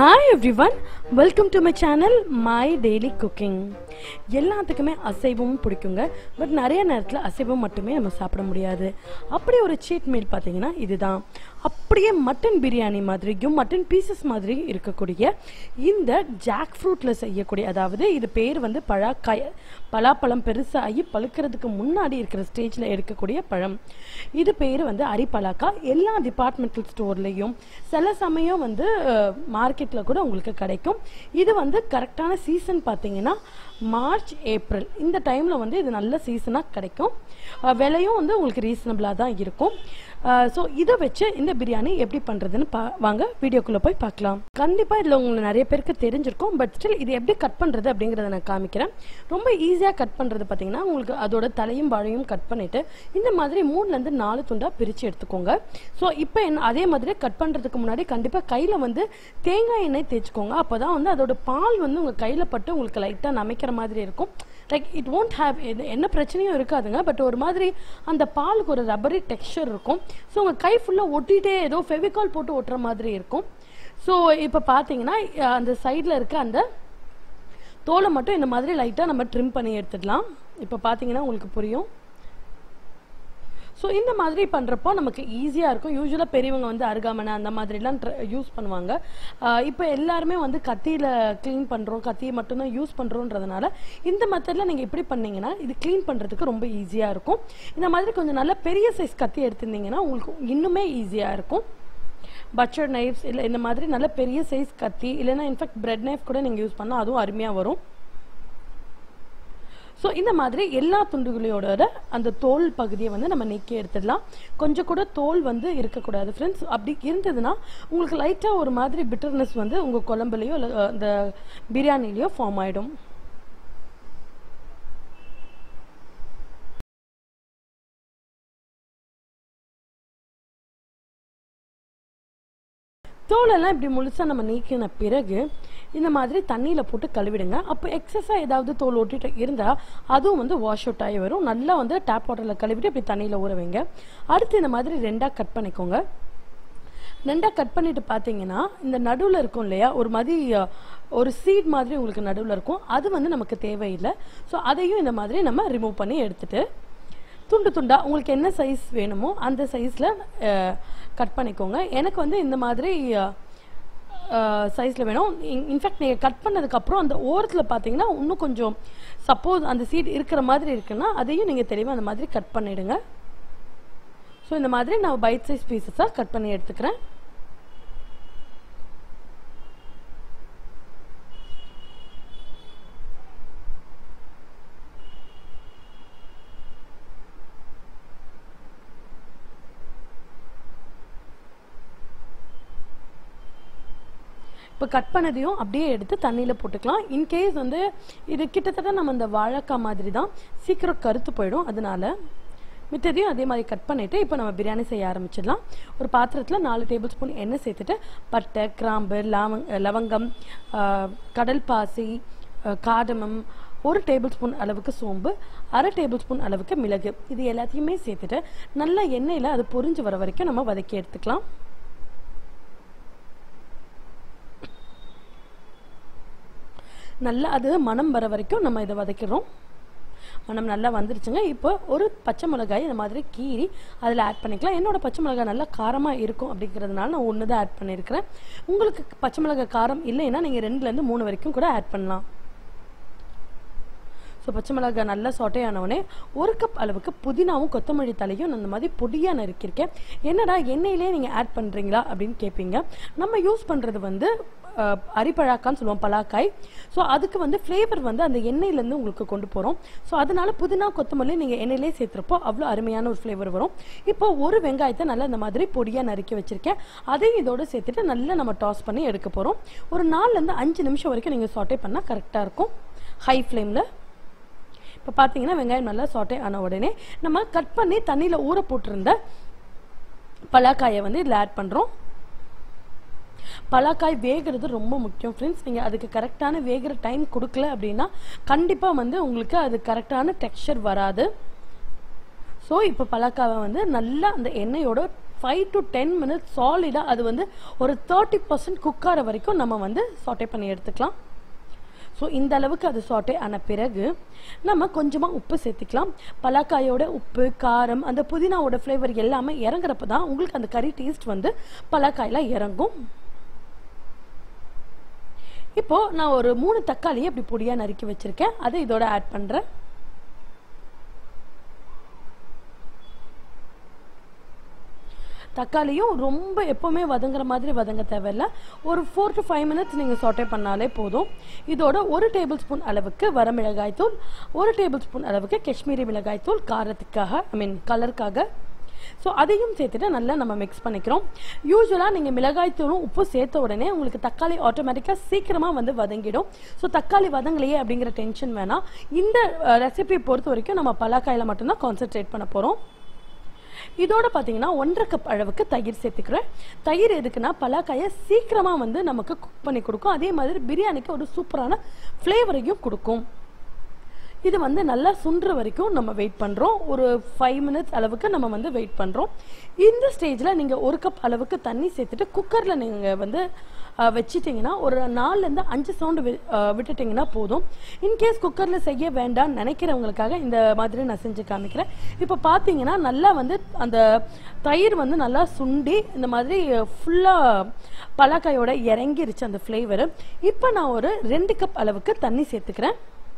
hi everyone welcome to my channel my daily cooking எல்லாத்துக்குமே அசைவமும் பிடிக்குங்க but நிறைய நேரத்தில் அசைவம் மட்டுமே நம்ம சாப்பிட முடியாது அப்படி ஒரு சீட் மீல் பார்த்தீங்கன்னா இதுதான் அப்படியே மட்டன் பிரியாணி மாதிரியும் மட்டன் பீசஸ் மாதிரி இருக்கக்கூடிய இந்த ஜாக் ஃப்ரூட்டில் செய்யக்கூடிய அதாவது இது பேர் வந்து பழாக்காய் பலாப்பழம் பெருசாகி பழுக்கிறதுக்கு முன்னாடி இருக்கிற ஸ்டேஜில் எடுக்கக்கூடிய பழம் இது பேர் வந்து அரிப்பலாக்கா எல்லா டிபார்ட்மெண்டல் ஸ்டோர்லேயும் சில சமயம் வந்து மார்க்கெட்டில் கூட உங்களுக்கு கிடைக்கும் இது வந்து கரெக்டான சீசன் பார்த்தீங்கன்னா மார்ச் ஏப்ரல் இந்த டைமில் வந்து இது நல்ல சீசனாக கிடைக்கும் அஹ் விலையும் வந்து உங்களுக்கு ரீசனபிளாக தான் இருக்கும் ஸோ இதை வச்சு இந்த பிரியாணி எப்படி பண்ணுறதுன்னு பா வாங்க வீடியோக்குள்ளே போய் பார்க்கலாம் கண்டிப்பாக இதில் உங்களுக்கு நிறைய பேருக்கு தெரிஞ்சிருக்கும் பட் ஸ்டில் இது எப்படி கட் பண்ணுறது அப்படிங்கிறத நான் காமிக்கிறேன் ரொம்ப ஈஸியாக கட் பண்ணுறது பார்த்தீங்கன்னா உங்களுக்கு அதோட தலையும் வாழையும் கட் பண்ணிவிட்டு இந்த மாதிரி மூணுலேருந்து நாலு துண்டாக பிரித்து எடுத்துக்கோங்க ஸோ இப்போ என்ன அதே மாதிரி கட் பண்ணுறதுக்கு முன்னாடி கண்டிப்பாக கையில் வந்து தேங்காய் எண்ணெய் தேய்ச்சிக்கோங்க அப்போ தான் வந்து அதோட பால் வந்து உங்கள் கையில் பட்டு உங்களுக்கு லைட்டாக நமைக்கிற மாதிரி இருக்கும் லைக் இட் won't ஹேவ் எது என்ன பிரச்சனையும் இருக்காதுங்க பட் ஒரு மாதிரி அந்த பாலுக்கு ஒரு ரப்பரி டெக்ஸ்சர் இருக்கும் ஸோ உங்கள் கை ஃபுல்லாக ஒட்டிகிட்டே ஏதோ ஃபெவிகால் போட்டு ஒட்டுற மாதிரி இருக்கும் ஸோ இப்போ பார்த்தீங்கன்னா அஹ், அந்த சைடில் இருக்க அந்த தோலை மட்டும் இந்த மாதிரி லைட்டாக நம்ம ட்ரிம் பண்ணி எடுத்துடலாம் இப்போ பார்த்தீங்கன்னா உங்களுக்கு புரியும் ஸோ இந்த மாதிரி பண்ணுறப்போ நமக்கு ஈஸியாக இருக்கும் யூஸ்வலாக பெரியவங்க வந்து அருகாமனை அந்த மாதிரிலாம் யூஸ் பண்ணுவாங்க இப்போ எல்லாருமே வந்து கத்தியில் க்ளீன் பண்ணுறோம் கத்தியை மட்டும்தான் யூஸ் பண்ணுறோன்றதுனால இந்த மெத்தடில் நீங்கள் இப்படி பண்ணீங்கன்னா இது க்ளீன் பண்ணுறதுக்கு ரொம்ப ஈஸியாக இருக்கும் இந்த மாதிரி கொஞ்சம் நல்ல பெரிய சைஸ் கத்தி எடுத்திருந்தீங்கன்னா உங்களுக்கு இன்னுமே ஈஸியாக இருக்கும் பச்சர் நைஃப்ஸ் இல்லை இந்த மாதிரி நல்ல பெரிய சைஸ் கத்தி இல்லைன்னா இன்ஃபேக்ட் பிரெட் நைஃப் கூட நீங்கள் யூஸ் பண்ணால் அதுவும் அருமையாக வரும் ஸோ இந்த மாதிரி எல்லா துண்டுகளோட அந்த தோல் பகுதியை வந்து நம்ம நீக்கி எடுத்துடலாம் கொஞ்சம் கூட தோல் வந்து இருக்கக்கூடாது ஃப்ரெண்ட்ஸ் அப்படி இருந்ததுன்னா உங்களுக்கு லைட்டாக ஒரு மாதிரி பிட்டர்னஸ் வந்து உங்கள் குழம்புலையோ இல்லை அந்த பிரியாணிலையோ ஃபார்ம் ஆகிடும் தோலெல்லாம் இப்படி முழுசாக நம்ம நீக்கின பிறகு இந்த மாதிரி தண்ணியில் போட்டு கழுவிடுங்க அப்போ எக்ஸஸாக ஏதாவது தோல் ஒட்டிட்டு இருந்தால் அதுவும் வந்து வாஷ் அவுட் ஆகி வரும் நல்லா வந்து டேப் வாட்டரில் கழுவிட்டு இப்படி தண்ணியில் ஊற வைங்க அடுத்து இந்த மாதிரி ரெண்டாக கட் பண்ணிக்கோங்க ரெண்டாக கட் பண்ணிட்டு பார்த்தீங்கன்னா இந்த நடுவில் இருக்கும் இல்லையா ஒரு மாதிரி அஹ், ஒரு சீட் மாதிரி உங்களுக்கு நடுவில் இருக்கும் அது வந்து நமக்கு தேவையில்லை ஸோ அதையும் இந்த மாதிரி நம்ம ரிமூவ் பண்ணி எடுத்துட்டு துண்டு துண்டா உங்களுக்கு என்ன சைஸ் வேணுமோ அந்த சைஸில் கட் பண்ணிக்கோங்க எனக்கு வந்து இந்த மாதிரி சைஸில் வேணும் இன்ஃபேக்ட் நீங்கள் கட் பண்ணதுக்கப்புறம் அந்த ஓரத்தில் பார்த்தீங்கன்னா இன்னும் கொஞ்சம் சப்போஸ் அந்த சீட் இருக்கிற மாதிரி இருக்குன்னா அதையும் நீங்கள் தெளிவாக அந்த மாதிரி கட் பண்ணிடுங்க ஸோ இந்த மாதிரி நான் பைட் சைஸ் பீசஸாக கட் பண்ணி எடுத்துக்கிறேன் இப்போ கட் பண்ணதையும் அப்படியே எடுத்து தண்ணியில் போட்டுக்கலாம் இன்கேஸ் வந்து இது கிட்டத்தட்ட நம்ம இந்த வாழைக்காய் மாதிரி தான் சீக்கிரம் கருத்து போயிடும் அதனால மித்ததையும் அதே மாதிரி கட் பண்ணிவிட்டு இப்போ நம்ம பிரியாணி செய்ய ஆரம்பிச்சிடலாம் ஒரு பாத்திரத்தில் நாலு டேபிள் ஸ்பூன் எண்ணெய் சேர்த்துட்டு பட்டை கிராம்பு லவங் லவங்கம் ஆஹ், கடல் பாசி ஆஹ், காடமம் ஒரு டேபிள் ஸ்பூன் அளவுக்கு சோம்பு அரை டேபிள் ஸ்பூன் அளவுக்கு மிளகு இது எல்லாத்தையுமே சேர்த்துட்டு நல்லா எண்ணெயில் அது பொரிஞ்சு வர வரைக்கும் நம்ம வதக்கி எடுத்துக்கலாம் நல்லா அது மனம் வர வரைக்கும் நம்ம இதை வதக்கிறோம் மனம் நல்லா வந்துருச்சுங்க இப்போ ஒரு பச்சை மிளகாய் இந்த மாதிரி கீறி அதில் ஆட் பண்ணிக்கலாம் என்னோட பச்சை மிளகாய் நல்லா காரமாக இருக்கும் அப்படிங்கிறதுனால நான் ஒன்று தான் ஆட் பண்ணியிருக்கிறேன் உங்களுக்கு பச்சை மிளகாய் காரம் இல்லைன்னா நீங்கள் ரெண்டுலேருந்து மூணு வரைக்கும் கூட ஆட் பண்ணலாம் ஸோ பச்சை மிளகாய் நல்லா சொட்டை ஆனவுடனே ஒரு கப் அளவுக்கு புதினாவும் கொத்தமல்லி தலையும் நான் இந்த மாதிரி பொடியாக நறுக்கியிருக்கேன் என்னடா எண்ணெயிலே நீங்கள் ஆட் பண்ணுறீங்களா அப்படின்னு கேட்பீங்க நம்ம யூஸ் பண்ணுறது வந்து அஹ், அரிப்பழாக்கான்னு சொல்லுவோம் பலாக்காய் ஸோ அதுக்கு வந்து ஃப்ளேவர் வந்து அந்த எண்ணெயிலேருந்து உங்களுக்கு கொண்டு போகிறோம் ஸோ அதனால புதினா கொத்தமல்லி நீங்கள் எண்ணெயிலே சேர்த்துறப்போ அவ்வளோ அருமையான ஒரு ஃப்ளேவர் வரும் இப்போ ஒரு வெங்காயத்தை நல்லா இந்த மாதிரி பொடியாக நறுக்கி வச்சுருக்கேன் அதையும் இதோட சேர்த்துட்டு நல்லா நம்ம டாஸ் பண்ணி எடுக்க போகிறோம் ஒரு நாலுலேருந்து அஞ்சு நிமிஷம் வரைக்கும் நீங்கள் சாட்டே பண்ணால் கரெக்டாக இருக்கும் ஹை ஃப்ளேமில் இப்போ பார்த்தீங்கன்னா வெங்காயம் நல்லா சாட்டே ஆன உடனே நம்ம கட் பண்ணி தண்ணியில் ஊற போட்டிருந்த பலாக்காயை வந்து இதில் ஆட் பண்ணுறோம் பலாக்காய் வேகிறது ரொம்ப முக்கியம் ஃப்ரெண்ட்ஸ் நீங்கள் அதுக்கு கரெக்டான வேகிற டைம் கொடுக்கல அப்படின்னா கண்டிப்பாக வந்து உங்களுக்கு அது கரெக்டான டெக்ஸ்சர் வராது ஸோ இப்போ பலாக்காவை வந்து நல்லா அந்த எண்ணெயோட ஃபைவ் டு டென் மினிட்ஸ் சாலிடாக அது வந்து ஒரு தேர்ட்டி பர்சன்ட் குக்கார வரைக்கும் நம்ம வந்து சாட்டே பண்ணி எடுத்துக்கலாம் ஸோ இந்த அளவுக்கு அது சாட்டே ஆன பிறகு நம்ம கொஞ்சமாக உப்பு சேர்த்துக்கலாம் பலாக்காயோட உப்பு காரம் அந்த புதினாவோட ஃப்ளேவர் எல்லாமே இறங்குறப்ப தான் உங்களுக்கு அந்த கறி டேஸ்ட் வந்து பலாக்காயில் இறங்கும் இப்போ நான் ஒரு மூணு தக்காளியை அப்படி பொடியாக நறுக்கி வச்சிருக்கேன் அதை இதோட ஆட் பண்ணுறேன் தக்காளியும் ரொம்ப எப்போவுமே வதங்குற மாதிரி வதங்க தேவையில்ல ஒரு ஃபோர் டு ஃபைவ் மினிட்ஸ் நீங்கள் சாட்டே பண்ணாலே போதும் இதோட ஒரு டேபிள் ஸ்பூன் அளவுக்கு வரமிளகாய் தூள் ஒரு டேபிள் ஸ்பூன் அளவுக்கு காஷ்மீரி மிளகாய் தூள் காரத்துக்காக ஐ மீன் கலருக்காக ஸோ அதையும் சேர்த்துட்டு நல்லா நம்ம மிக்ஸ் பண்ணிக்கிறோம் யூஸ்வலாக நீங்கள் மிளகாய் தூளும் உப்பு சேர்த்த உடனே உங்களுக்கு தக்காளி ஆட்டோமேட்டிக்காக சீக்கிரமாக வந்து வதங்கிடும் ஸோ தக்காளி வதங்கலையே அப்படிங்கிற டென்ஷன் வேணாம் இந்த ரெசிபியை பொறுத்த வரைக்கும் நம்ம பலாக்காயில் மட்டும்தான் கான்சென்ட்ரேட் பண்ண போகிறோம் இதோட பார்த்தீங்கன்னா ஒன்றரை கப் அளவுக்கு தயிர் சேர்த்துக்கிறேன் தயிர் எதுக்குன்னா பலாக்காயை சீக்கிரமாக வந்து நமக்கு குக் பண்ணி கொடுக்கும் அதே மாதிரி பிரியாணிக்கு ஒரு சூப்பரான ஃப்ளேவரையும் கொடுக்கும் இது வந்து நல்லா சுண்டுற வரைக்கும் நம்ம வெயிட் பண்ணுறோம் ஒரு ஃபைவ் மினிட்ஸ் அளவுக்கு நம்ம வந்து வெயிட் பண்ணுறோம் இந்த ஸ்டேஜில் நீங்கள் ஒரு கப் அளவுக்கு தண்ணி சேர்த்துட்டு குக்கரில் நீங்கள் வந்து அஹ், வச்சிட்டிங்கன்னா ஒரு நாலுலேருந்து அஞ்சு சவுண்டு விட்டுட்டிங்கன்னா போதும் இன்கேஸ் குக்கரில் செய்ய வேண்டாம்னு நினைக்கிறவங்களுக்காக இந்த மாதிரி நான் செஞ்சு காமிக்கிறேன் இப்போ பார்த்தீங்கன்னா நல்லா வந்து அந்த தயிர் வந்து நல்லா சுண்டி இந்த மாதிரி ஃபுல்லாக பலாக்காயோட இறங்கிருச்சு அந்த ஃப்ளேவரு இப்போ நான் ஒரு ரெண்டு கப் அளவுக்கு தண்ணி சேர்த்துக்கிறேன்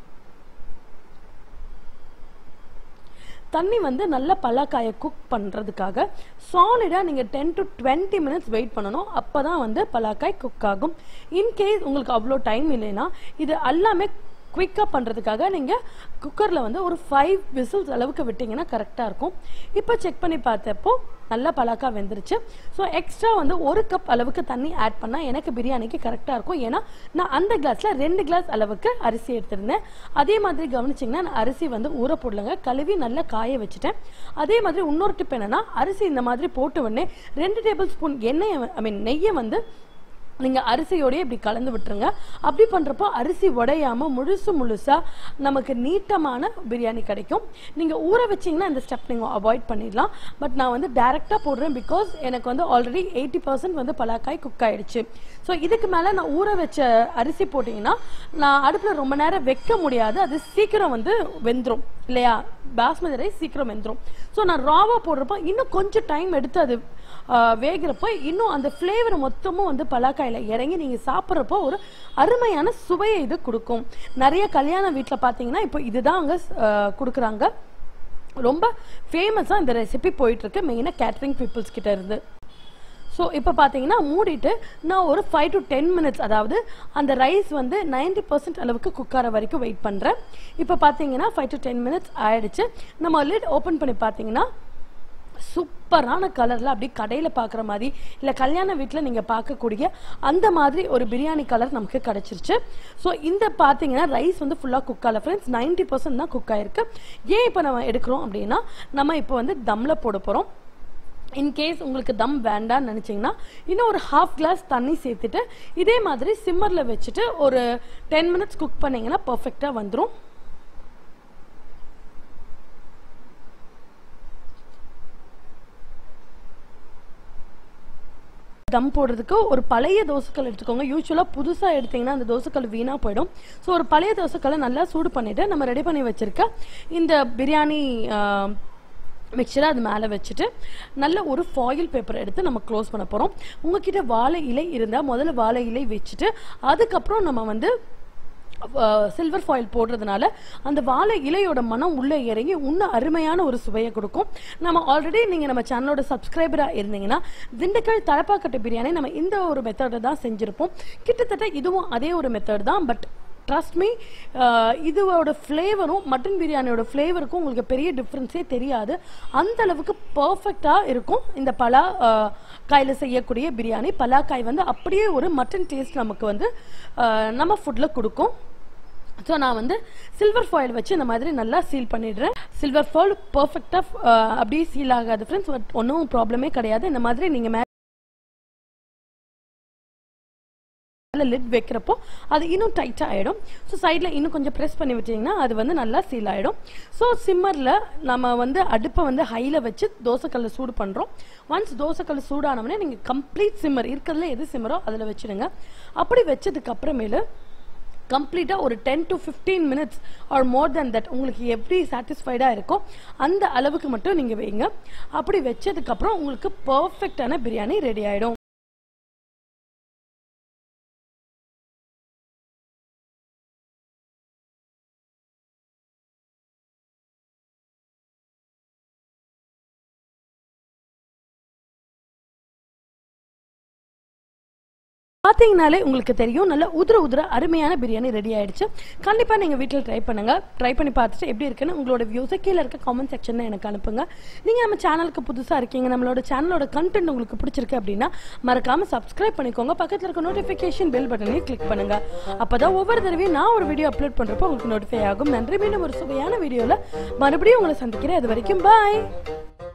தண்ணி வந்து நல்ல பலாக்காயை குக் பண்ணுறதுக்காக சாலிடாக நீங்கள் ten to twenty minutes wait பண்ணணும் அப்போ தான் வந்து பலாக்காய் குக் ஆகும் இன்கேஸ் உங்களுக்கு அவ்வளோ டைம் இல்லைன்னா இது எல்லாமே குயிக்காக பண்ணுறதுக்காக நீங்கள் குக்கரில் வந்து ஒரு ஃபைவ் விசில்ஸ் அளவுக்கு விட்டிங்கன்னா கரெக்டாக இருக்கும் இப்போ செக் பண்ணி பார்த்தப்போ நல்லா பலாக்கா வெந்துருச்சு ஸோ எக்ஸ்ட்ரா வந்து ஒரு கப் அளவுக்கு தண்ணி ஆட் பண்ணால் எனக்கு பிரியாணிக்கு கரெக்டாக இருக்கும் ஏன்னா நான் அந்த கிளாஸில் ரெண்டு கிளாஸ் அளவுக்கு அரிசி எடுத்திருந்தேன் அதே மாதிரி கவனிச்சிங்கன்னா நான் அரிசி வந்து ஊற போடலங்க கழுவி நல்லா காய வச்சுட்டேன் அதே மாதிரி இன்னொரு டிப் என்னன்னா அரிசி இந்த மாதிரி போட்ட உடனே ரெண்டு டேபிள் ஸ்பூன் எண்ணெயை ஐ மீன் நெய்யை வந்து நீங்கள் அரிசியோடய இப்படி கலந்து விட்டுருங்க அப்படி பண்ணுறப்போ அரிசி உடையாம முழுசு முழுசாக நமக்கு நீட்டமான பிரியாணி கிடைக்கும் நீங்கள் ஊற வச்சீங்கன்னா இந்த ஸ்டெப் நீங்கள் அவாய்ட் பண்ணிடலாம் பட் நான் வந்து டைரெக்டாக போடுறேன் பிகாஸ் எனக்கு வந்து ஆல்ரெடி எயிட்டி பர்சன்ட் வந்து பலாக்காய் குக் ஆயிடுச்சு ஸோ இதுக்கு மேலே நான் ஊற வச்ச அரிசி போட்டிங்கன்னா நான் அடுப்பில் ரொம்ப நேரம் வைக்க முடியாது அது சீக்கிரம் வந்து வெந்துடும் இல்லையா பாஸ்மதி ரைஸ் சீக்கிரம் வெந்துடும் ஸோ நான் ராவாக போடுறப்போ இன்னும் கொஞ்சம் டைம் எடுத்து அது ஆஹ், வேகிறப்போ இன்னும் அந்த ஃப்ளேவர் மொத்தமும் வந்து பலாக்காயில் இறங்கி நீங்கள் சாப்பிட்றப்போ ஒரு அருமையான சுவையை இது கொடுக்கும் நிறைய கல்யாண வீட்டில் பார்த்தீங்கன்னா இப்போ இதுதான் அங்கே கொடுக்குறாங்க ரொம்ப ஃபேமஸாக இந்த ரெசிபி போயிட்டுருக்கு மெயினாக கேட்ரிங் பீப்புள்ஸ் கிட்ட இருந்து ஸோ இப்போ பார்த்தீங்கன்னா மூடிட்டு நான் ஒரு ஃபைவ் டு டென் மினிட்ஸ் அதாவது அந்த ரைஸ் வந்து 90% பர்சன்ட் அளவுக்கு குக்கார வரைக்கும் வெயிட் பண்ணுறேன் இப்போ பார்த்தீங்கன்னா ஃபைவ் டு டென் மினிட்ஸ் ஆயிடுச்சு நம்ம லிட் ஓப்பன் பண்ணி பார்த்தீங்கன்னா சூப்பரான கலரில் அப்படி கடையில் பார்க்குற மாதிரி இல்லை கல்யாண வீட்டில் நீங்கள் பார்க்கக்கூடிய அந்த மாதிரி ஒரு பிரியாணி கலர் நமக்கு கிடச்சிருச்சு ஸோ இந்த பார்த்தீங்கன்னா ரைஸ் வந்து ஃபுல்லாக குக் ஆகல ஃப்ரெண்ட்ஸ் நைன்டி பர்சன்ட் தான் குக் ஆயிருக்கு ஏன் இப்போ நம்ம எடுக்கிறோம் அப்படின்னா நம்ம இப்போ வந்து தம்மில் போட போகிறோம் இன்கேஸ் உங்களுக்கு தம் வேண்டாம்னு நினச்சிங்கன்னா இன்னும் ஒரு ஹாஃப் கிளாஸ் தண்ணி சேர்த்துட்டு இதே மாதிரி சிம்மரில் வச்சுட்டு ஒரு டென் மினிட்ஸ் குக் பண்ணிங்கன்னா பர்ஃபெக்டாக வந்துடும் தம் போடுறதுக்கு ஒரு பழைய தோசைக்கல் எடுத்துக்கோங்க யூஸ்வலாக புதுசாக எடுத்தீங்கன்னா அந்த தோசைக்கல் வீணாக போயிடும் ஸோ ஒரு பழைய தோசைக்கல்லை நல்லா சூடு பண்ணிவிட்டு நம்ம ரெடி பண்ணி வச்சுருக்க இந்த பிரியாணி மிக்சரை அது மேலே வச்சுட்டு நல்ல ஒரு ஃபாயில் பேப்பர் எடுத்து நம்ம க்ளோஸ் பண்ண போகிறோம் உங்ககிட்ட வாழை இலை இருந்தால் முதல்ல வாழை இலை வச்சுட்டு அதுக்கப்புறம் நம்ம வந்து சில்வர் ஃபாயில் போடுறதுனால அந்த வாழை இலையோட மனம் உள்ளே இறங்கி இன்னும் அருமையான ஒரு சுவையை கொடுக்கும் நம்ம ஆல்ரெடி நீங்கள் நம்ம சேனலோட சப்ஸ்கிரைபராக இருந்தீங்கன்னா திண்டுக்கல் தலப்பாக்கட்டு பிரியாணி நம்ம இந்த ஒரு மெத்தடை தான் செஞ்சுருப்போம் கிட்டத்தட்ட இதுவும் அதே ஒரு மெத்தட் தான் பட் ட்ரஸ்ட் மீ இதோட ஃப்ளேவரும் மட்டன் பிரியாணியோட ஃப்ளேவருக்கும் உங்களுக்கு பெரிய டிஃப்ரென்ஸே தெரியாது அந்த அளவுக்கு பர்ஃபெக்டாக இருக்கும் இந்த பலா காயில் செய்யக்கூடிய பிரியாணி பலாக்காய் வந்து அப்படியே ஒரு மட்டன் டேஸ்ட் நமக்கு வந்து ஆஹ், நம்ம ஃபுட்டில் கொடுக்கும் ஸோ நான் வந்து சில்வர் ஃபாயில் வச்சு இந்த மாதிரி நல்லா சீல் பண்ணிடுறேன் சில்வர் ஃபாயில் பர்ஃபெக்டாக அப்படியே சீல் ஆகாது ஃப்ரெண்ட்ஸ் பட் ஒன்றும் ப்ராப்ளமே கிடையாது இந்த மாதிரி நீங்கள் அதில் லிட் வைக்கிறப்போ அது இன்னும் டைட்டாக ஆகிடும் ஸோ சைடில் இன்னும் கொஞ்சம் ப்ரெஸ் பண்ணி விட்டிங்கன்னா அது வந்து நல்லா சீல் ஆகிடும் ஸோ சிம்மரில் நம்ம வந்து அடுப்பை வந்து ஹையில் வச்சு தோசைக்கல்ல சூடு பண்ணுறோம் ஒன்ஸ் தோசைக்கல் சூடானோடனே நீங்கள் கம்ப்ளீட் சிம்மர் இருக்கிறதுல எது சிம்மரோ அதில் வச்சுடுங்க அப்படி வச்சதுக்கு அப்புறமேலு கம்ப்ளீட்டாக ஒரு ten to fifteen minutes or more then that உங்களுக்கு எப்படி சாட்டிஸ்ஃபைடாக இருக்கோ அந்த அளவுக்கு மட்டும் நீங்கள் வைங்க அப்படி வச்சதுக்கப்புறம் உங்களுக்கு பர்ஃபெக்டான பிரியாணி ரெடி ஆகிடும் பார்த்தீங்கனாலே உங்களுக்கு தெரியும் நல்ல உதிர உதிர அருமையான பிரியாணி ரெடி ஆயிடுச்சு கண்டிப்பாக நீங்கள் வீட்டில் ட்ரை பண்ணுங்கள் ட்ரை பண்ணி பார்த்துட்டு எப்படி இருக்குன்னு உங்களோட வியூஸை கீழே இருக்க காமெண்ட் செக்ஷனில் எனக்கு அனுப்புங்க நீங்கள் நம்ம சேனலுக்கு புதுசாக இருக்கீங்க நம்மளோட சேனலோட கண்டென்ட் உங்களுக்கு பிடிச்சிருக்கு அப்படின்னா மறக்காமல் சப்ஸ்கிரைப் பண்ணிக்கோங்க பக்கத்தில் இருக்க நோட்டிஃபிகேஷன் பெல் பட்டனையும் கிளிக் பண்ணுங்க அப்போ தான் ஒவ்வொரு தடவையும் நான் ஒரு வீடியோ அப்லோட் பண்ணுறப்போ உங்களுக்கு நோட்டிஃபை ஆகும் நன்றி மீண்டும் ஒரு சுவையான வீடியோவில் மறுபடியும் உங்களை சந்திக்கிறேன் அது வரைக்கும் பாய்